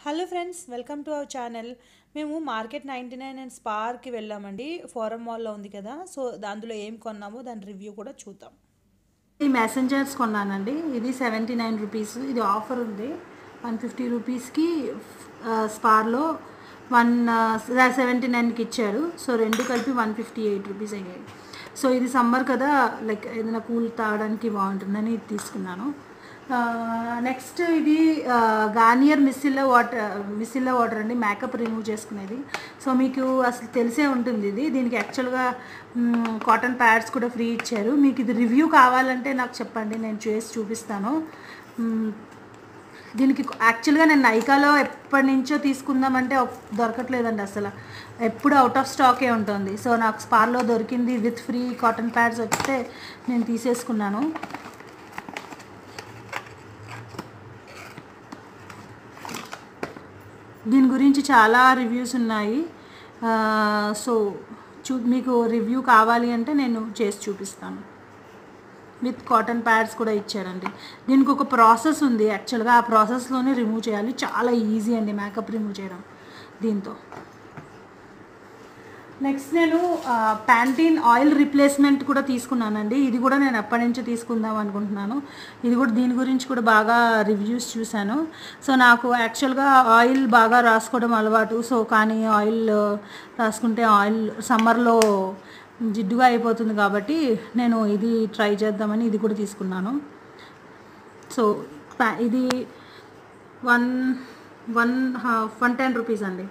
hello friends welcome to our channel మేము market ninety nine and స్పార్కి వెళ్ళామండి Forum మాల్లో ఉంది కదా సో అందులో ఏం కొన్నామో దాని రివ్యూ కూడా చూద్దాం ఈ మెసెంజర్స్ కొన్నానండి ఇది సెవెంటీ నైన్ రూపీస్ ఇది ఆఫర్ ఉంది వన్ ఫిఫ్టీ రూపీస్కి స్పార్లో వన్ సెవెంటీ నైన్కి ఇచ్చారు సో రెండు కలిపి వన్ ఫిఫ్టీ ఎయిట్ రూపీస్ అయ్యాయి సో ఇది సమ్మర్ కదా లైక్ ఏదైనా కూల్ తాగడానికి బాగుంటుందని ఇది తీసుకున్నాను నెక్స్ట్ ఇది Garnier micellar water micellar water అండి మేకప్ రిమూవ్ చేసుకునేది సో మీకు అసలు తెలిసే ఉంటుంది ఇది దీనికి యాక్చువల్గా కాటన్ ప్యాడ్స్ కూడా ఫ్రీ ఇచ్చారు మీకు ఇది రివ్యూ కావాలంటే నాకు చెప్పండి నేను చేసి చూపిస్తాను మ్మ్, దీనికి యాక్చువల్గా నేను నైకాలో ఎప్పటి నుంచో తీసుకుందామంటే ఒక్- దొరకట్లేదండి అసలు ఎప్పుడు అవుట్ ఆఫ్ స్టాకే ఉంటుంది సో నాకు స్పార్లో దొరికింది విత్ ఫ్రీ కాటన్ ప్యాడ్స్ వస్తే నేను తీసేసుకున్నాను దీని గురించి చాలా రివ్యూస్ ఉన్నాయి ఆ, సో చూ మీకు రివ్యూ కావాలి అంటే నేను చేసి చూపిస్తాను విత్ కాటన్ ప్యాడ్స్ కూడా ఇచ్చారండి దీనికి ఒక ప్రాసెస్ ఉంది యాక్చువల్గా ఆ ప్రాసెస్లోనే రిమూవ్ చేయాలి చాలా ఈజీ అండి మేకప్ రిమూవ్ చేయడం దీంతో నెక్స్ట్ నేను ప్యాంటీన్ ఆయిల్ రిప్లేస్మెంట్ కూడా తీసుకున్నానండి ఇది కూడా నేను ఎప్పటి నుంచో తీసుకుందాం అనుకుంటున్నాను ఇది కూడా దీని గురించి కూడా బాగా రివ్యూస్ చూశాను సో నాకు యాక్చువల్గా ఆయిల్ బాగా రాసుకోవడం అలవాటు సో కానీ ఆయిల్ రాసుకుంటే ఆయిల్ సమ్మర్లో జిడ్డుగా అయిపోతుంది కాబట్టి నేను ఇది ట్రై చేద్దామని ఇది కూడా తీసుకున్నాను సో ప్యా- ఇది one one one ten rupees అండి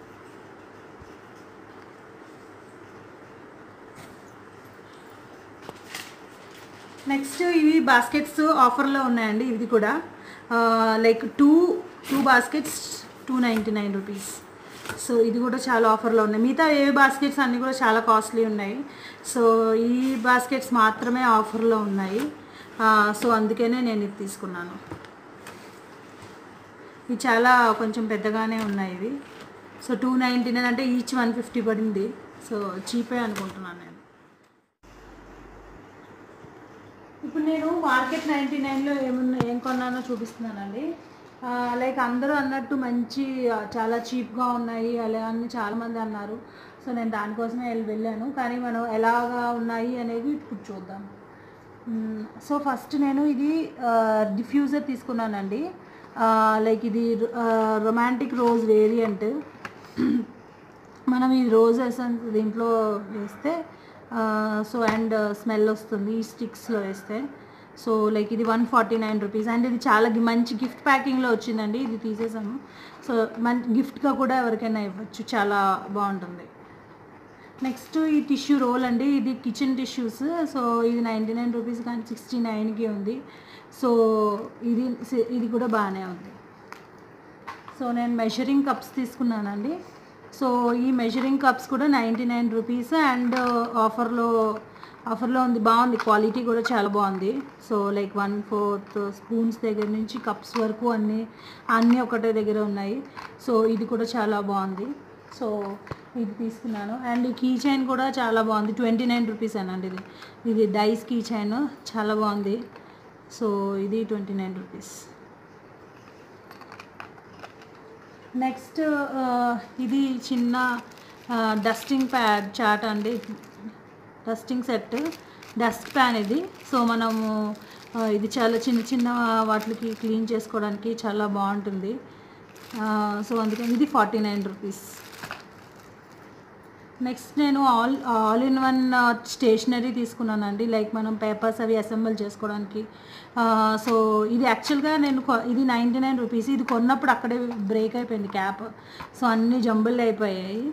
నెక్స్ట్ ఇవి బాస్కెట్స్ ఆఫర్లో ఉన్నాయండి ఇది కూడా like two two baskets two ninety nine rupees so ఇది కూడా చాలా ఆఫర్లో ఉన్నాయి మిగతా ఏ బాస్కెట్స్ అన్నీ కూడా చాలా కాస్ట్లీ ఉన్నాయి సో ఈ బాస్కెట్స్ మాత్రమే ఆఫర్లో ఉన్నాయి ఆ, సో అందుకనే నేను ఇది తీసుకున్నాను ఇవి చాలా కొంచెం పెద్దగానే ఉన్నాయి ఇవి సో టూ నైంటీ నైన్ అంటే ఈచ్ వన్ ఫిఫ్టీ పడింది సో చీపే అనుకుంటున్నాను నేను ఇప్పుడు నేను మార్కెట్ నైంటీ నైన్లో ఏమున్నా ఏం కొన్నానో చూపిస్తున్నానండి ఆ, లైక్ అందరూ అన్నట్టు మంచి ఆ, చాలా చీప్గా ఉన్నాయి అలా అని చాలామంది అన్నారు సో నేను దానికోసమే వెళ్ళి వెళ్ళాను కానీ మనం ఎలాగా ఉన్నాయి అనేది ఇప్పుడు చూద్దాం మ్మ్, సో ఫస్ట్ నేను ఇది డిఫ్యూజర్ తీసుకున్నానండి ఆ, లైక్ ఇది రొమాంటిక్ రోజ్ వేరియంట్ మనం ఈ రోజ్ ఎసెన్స్ దీంట్లో వేస్తే సో అండ్ స్మెల్ వస్తుంది ఈ స్టిక్స్లో వేస్తే సో లైక్ ఇది one forty nine rupees and ఇది చాలా గి- మంచి గిఫ్ట్ ప్యాకింగ్లో వచ్చిందండి ఇది తీసేసాము సో మంచి గిఫ్ట్గా కూడా ఎవరికైనా ఇవ్వచ్చు చాలా బాగుంటుంది నెక్స్ట్ ఈ టిష్యూ రోల్ అండి ఇది కిచెన్ టిష్యూస్ సో ఇది నైంటీ నైన్ రూపీస్ కానీ సిక్స్టీ నైన్కి ఉంది సో ఇది ఇది కూడా బాగానే ఉంది సో నేను మెజరింగ్ కప్స్ తీసుకున్నానండి సో ఈ మెజరింగ్ కప్స్ కూడా నైంటీ నైన్ రూపీస్ అండ్ ఆఫర్లో ఆఫర్లో ఉంది బాగుంది క్వాలిటీ కూడా చాలా బాగుంది so like one fourth spoons దగ్గర నుంచి కప్స్ వరకు అన్నీ అన్నీ ఒకటే దగ్గర ఉన్నాయి సో ఇది కూడా చాలా బాగుంది సో ఇది తీసుకున్నాను అండ్ ఈ కీ చైన్ కూడా చాలా బాగుంది ట్వంటీ నైన్ రూపీస్ అనండి ఇది ఇది డైస్ కీ చైన్ చాలా బాగుంది సో ఇది ట్వంటీ నైన్ రూపీస్ నెక్స్ట్ ఇది చిన్న డస్టింగ్ ప్యాడ్ చాట్ అండి డస్టింగ్ సెట్ డస్ట్ ప్యాన్ ఇది సో మనము ఆ, ఇది చాలా చిన్న చిన్న వాటికి క్లీన్ చేసుకోవడానికి చాలా బాగుంటుంది ఆ, సో అందుకని ఇది ఫార్టీ నైన్ రూపీస్ నెక్స్ట్ నేను all all in one stationery తీసుకున్నానండి లైక్ మనం పేపర్స్ అవి అసెంబుల్ చేసుకోవడానికి ఆ, సో ఇది యాక్చువల్గా నేను కొ- ఇది నైంటీ నైన్ రూపీస్ ఇది కొన్నప్పుడు అక్కడే బ్రేక్ అయిపోయింది క్యాప్ సో అన్నీ జంబుల్ అయిపోయాయి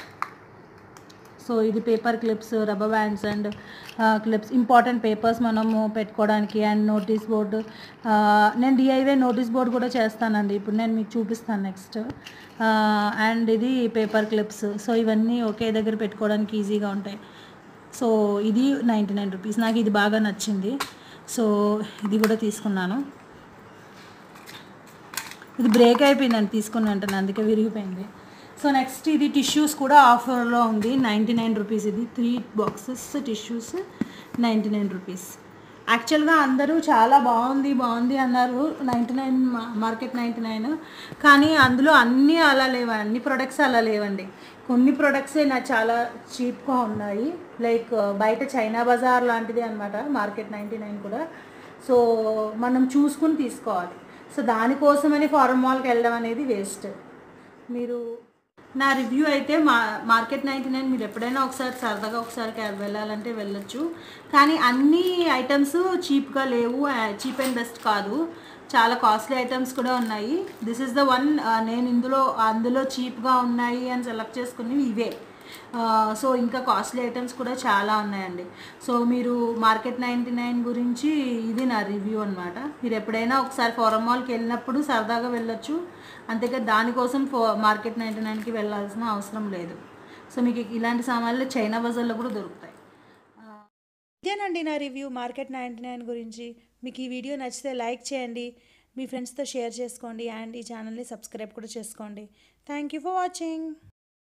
సో ఇది paper clips rubber bands and clips important papers మనము పెట్టుకోవడానికి అండ్ నోటీస్ బోర్డు నేను డిఐవే నోటీస్ బోర్డు కూడా చేస్తానండి ఇప్పుడు నేను మీకు చూపిస్తాను నెక్స్ట్ అండ్ ఇది పేపర్ క్లిప్స్ సో ఇవన్నీ ఒకే దగ్గర పెట్టుకోవడానికి ఈజీగా ఉంటాయి సో ఇది నైంటీ నైన్ రూపీస్ నాకు ఇది బాగా నచ్చింది సో ఇది కూడా తీసుకున్నాను ఇది బ్రేక్ అయిపోయిందండి తీసుకుని వెంటనే అందుకే విరిగిపోయింది సో నెక్స్ట్ ఇది టిష్యూస్ కూడా ఆఫర్లో ఉంది నైంటీ నైన్ రూపీస్ ఇది three boxes tissues ninety nine rupees యాక్చువల్గా అందరూ చాలా బాగుంది బాగుంది అన్నారు ninety nine market ninety nine కానీ అందులో అన్నీ అలా లేవు అన్ని ప్రొడక్ట్స్ అలా లేవండి కొన్ని ప్రొడక్ట్సే నాకు చాలా చీప్గా ఉన్నాయి లైక్ బయట చైనా బజార్ లాంటిది అనమాట మార్కెట్ నైంటీ నైన్ కూడా సో మనం చూసుకుని తీసుకోవాలి సో దానికోసమని ఫారం మాల్కి వెళ్ళడం అనేది వేస్ట్ మీరు నా రివ్యూ అయితే మా మార్కెట్ నైంటీ నైన్ మీరు ఎప్పుడైనా ఒకసారి సరదాగా ఒకసారి క్యాబ్ వెళ్ళాలంటే వెళ్ళొచ్చు కానీ అన్ని ఐటమ్స్ చీప్గా లేవు చీప్ అండ్ బెస్ట్ కాదు చాలా కాస్ట్లీ ఐటమ్స్ కూడా ఉన్నాయి దిస్ ఇస్ ద వన్ నేను ఇందులో అందులో చీప్గా ఉన్నాయి అని సెలెక్ట్ చేసుకున్నవి ఇవే సో ఇంకా కాస్ట్లీ ఐటమ్స్ కూడా చాలా ఉన్నాయండి సో మీరు మార్కెట్ నైంటీ నైన్ గురించి ఇది నా రివ్యూ అనమాట మీరు ఎప్పుడైనా ఒకసారి ఫోరం మాల్కి వెళ్ళినప్పుడు సరదాగా వెళ్ళొచ్చు అంతేకా దానికోసం ఫో మార్కెట్ నైంటీ నైన్కి వెళ్ళాల్సిన అవసరం లేదు సో మీకు ఇలాంటి సామాన్లు చైనా బజార్లో కూడా దొరుకుతాయి ఇదేనండి నా రివ్యూ మార్కెట్ నైంటీ నైన్ గురించి మీకు ఈ వీడియో నచ్చితే లైక్ చేయండి మీ ఫ్రెండ్స్తో షేర్ చేసుకోండి అండ్ ఈ ఛానల్ని సబ్స్క్రైబ్ కూడా చేసుకోండి థ్యాంక్ యూ ఫర్ వాచింగ్